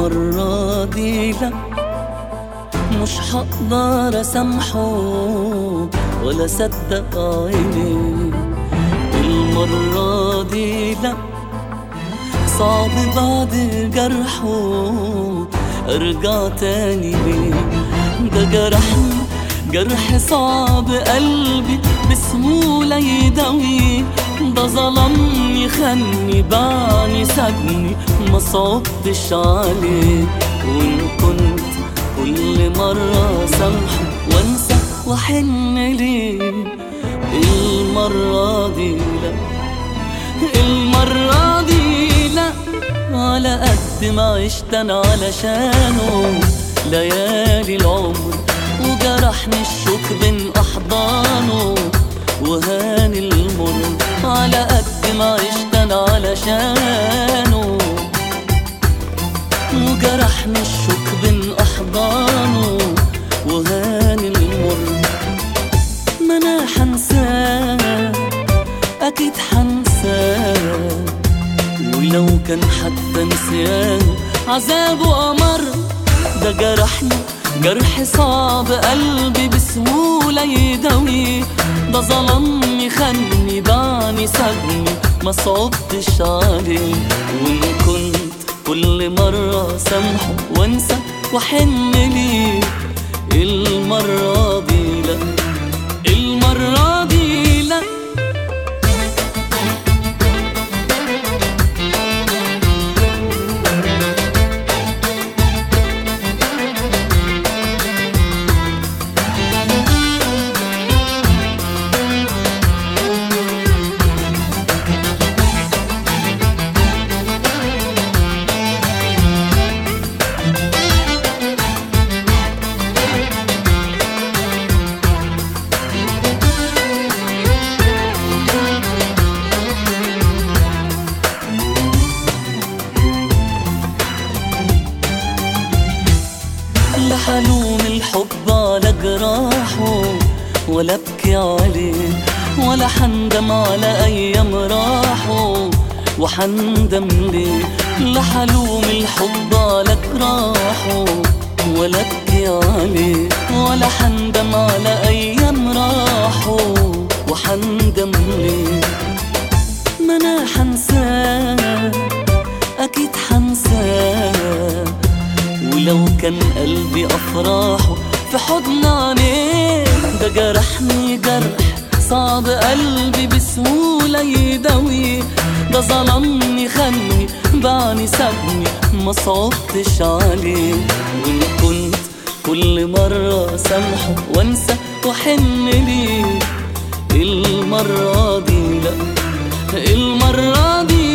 المرة دي لا مش هقدر اسامحه ولا صدق عيني المرة دي لا صعب بعد جرحه ارجع تاني ليه ده جرحني جرح صعب قلبي بسهولة يداوي ده ظلمني خني باعني سابني ما صعبتش عليه وان كنت كل مرة سامحه وانسى واحن ليه المرة دي لا المرة دي لا على قد ما عشت انا علشانه ليالي العمر وجرحني الشوك بين احضانه وهان المر على قد ما عشت انا علشانه وجرحني الشوك بين احضانه وهان المر ما انا حنساه اكيد حنساه ولو كان حتى نسيان عذابه أمر ده جرحني جرح صعب قلبي بسهولة يداوي ده ظلمني خني باعني سابني ما صعبتش عليه وإن كنت كل مرة سامحه وانسى واحن ليه المرة دي لا المرة دي لا لا حلوم الحب على جراحه ولا ابكي عليه ولا حندم على ايام راحه وحندم ليه لا حلوم الحب على جراحه ولا ابكي عليه ولا حندم على ايام راحه وحندم ليه ما انا حنساه اكيد حنساه ولو كان قلبي افراحه في حضن عينيه ده جرحني جرح صعب قلبي بسهولة يداوي ده ظلمني خني باعني سابني ما صعبتش عليه وان كنت كل مرة سامحه وانسى واحن ليه المرة دي لا المرة دي